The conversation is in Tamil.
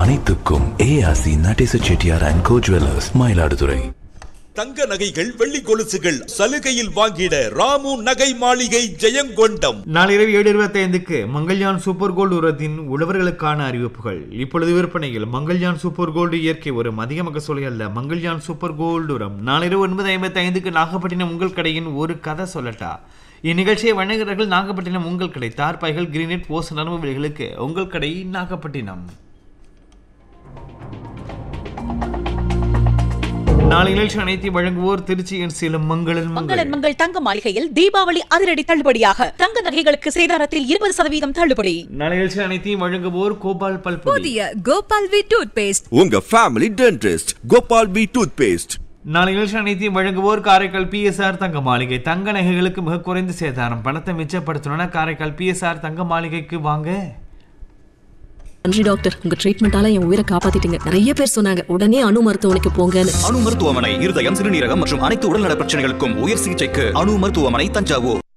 அனைத்துக்கும் ARC Natesa Chettiar and co jewellers Mayiladuthurai தங்க நகைகள் வெள்ளி கொலுசுகள் சலுகையில் வாங்கிட ராமு நகை மாளிகை ஜெயங்கொண்டம் நாளிரவு ஏழு இருபத்தி ஐந்துக்கு மங்கள்யான் சூப்பர் கோல்டு உரத்தின் உழவர்களுக்கான அறிவிப்புகள் இப்பொழுது விற்பனையில் மங்கள்யான் சூப்பர் கோல்டு இயற்கை உரம் அதிக மகசூலை அல்ல மங்கள்யான் சூப்பர் கோல்டு உரம் நாளிரவு ஒன்பது ஐம்பத்தி ஐந்துக்கு நாகப்பட்டினம் உங்கள் கடையின் ஒரு கதை சொல்லட்டா இந்நிகழ்ச்சியை வழங்குகிறார்கள் நாகப்பட்டினம் உங்கள் கடை தார்பாய்கள் கிரீனெட் ஓஸ் நரம்பு விலைகளுக்கு உங்கள் கடை நாகப்பட்டினம் நாளை நிகழ்ச்சி அனைத்தையும் வழங்குவோர் திருச்சியின் சேலம் மங்களன் மங்கள் மங்களன் மங்கள் தங்க மாளிகையில் தீபாவளி அதிரடி தள்ளுபடியாக தங்க நகைகளுக்கு சேதாரத்தில் இருபது சதவீதம் தள்ளுபடி நாளை நிகழ்ச்சி அனைத்தையும் வழங்குவோர் கோபால் பல்பொடி புதிய கோபால் வி டூத் பேஸ்ட் உங்க family dentist Gopal B toothpaste நாளை நிகழ்ச்சி அனைத்தையும் வழங்குவோர் காரைக்கால் பிஎஸ்ஆர் தங்க மாளிகை தங்க நகைகளுக்கு மிக குறைந்த சேதாரம் பணத்தை மிச்சப்படுத்தணும்னா காரைக்கால் பிஎஸ்ஆர் தங்க மாளிகைக்கு வாங்க நன்றி டாக்டர் உங்க ட்ரீட்மெண்டால என் உயிரை காப்பாத்திட்டீங்க நிறைய பேர் சொன்னாங்க உடனே அணு மருத்துவமனைக்கு போங்கன்னு அணு மருத்துவமனை இருதயம் சிறுநீரகம் மற்றும் அனைத்து உடல்நல பிரச்சனைகளுக்கும் உயர் சிகிச்சைக்கு அணு மருத்துவமனை தஞ்சாவூர்